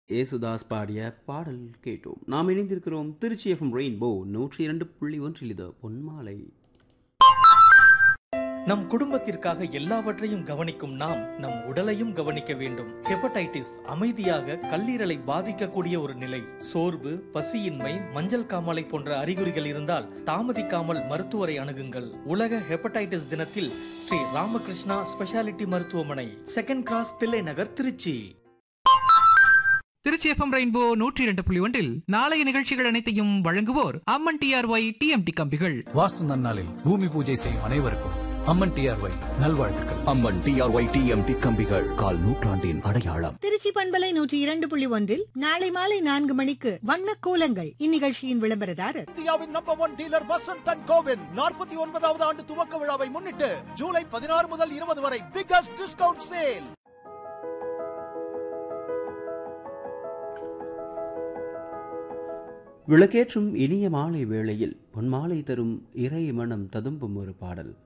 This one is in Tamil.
ஏசுதாஸ் பாடிய பாடல் கேட்டோம் நாம் இணைந்திருக்கிறோம் திருச்சி எஃப்எம் ரெயின்போ நூற்றி இரண்டு புள்ளி ஒன்றில் இது பொன்மாலை நம் குடும்பத்திற்காக எல்லாவற்றையும் கவனிக்கும் நாம் நம் உடலையும் கவனிக்க வேண்டும் ஹெப்படைட்டிஸ் அமைதியாக கல்லீரலை பாதிக்கக்கூடிய ஒரு நிலை சோர்வு பசியின்மை மஞ்சள் காமாலை போன்ற அறிகுறிகள் இருந்தால் தாமதிக்காமல் மருத்துவரை அணுகுங்கள் உலக ஹெப்படைட்டிஸ் தினத்தில் ஸ்ரீ ராமகிருஷ்ணா ஸ்பெஷாலிட்டி மருத்துவமனை second cross Thillai Nagar Trichy Trichy FM rainbow நூற்றி இரண்டு புள்ளி ஒன்றில் நாளைய நிகழ்ச்சிகள் அனைத்தையும் வழங்குவோர் அம்மன் டிஆர்ஒய் டிஎம்டி கம்பிகள் வாஸ்து நன்னாளில் பூமி பூஜை செய்யும் அனைவருக்கும் அம்மன் டிஆர்ஒய் நல்வாழ்த்துக்கள் அம்மன் டிஆர்ஒய் டிஎம்டி கம்பிகள் கால் நூற்றாண்டின் அடையாளம் திருச்சி பண்பலை நூற்றி இரண்டு புள்ளி ஒன்றில் நாளை மாலை நான்கு மணிக்கு வண்ண கோலங்கள் இந்நிகழ்ச்சியின் விளம்பரதாரர் இந்தியாவின் number one dealer Vasanth and கோவின் நாற்பத்தி ஒன்பதாவது ஆண்டு துவக்க விழாவை முன்னிட்டு ஜூலை பதினாறு முதல் இருபது வரை பிகஸ்ட் டிஸ்கவுண்ட் சேல் விளக்கேற்றும் இனிய மாலை வேளையில் பொன்மாலை தரும் இறை மனம் ததும்பும் ஒரு பாடல்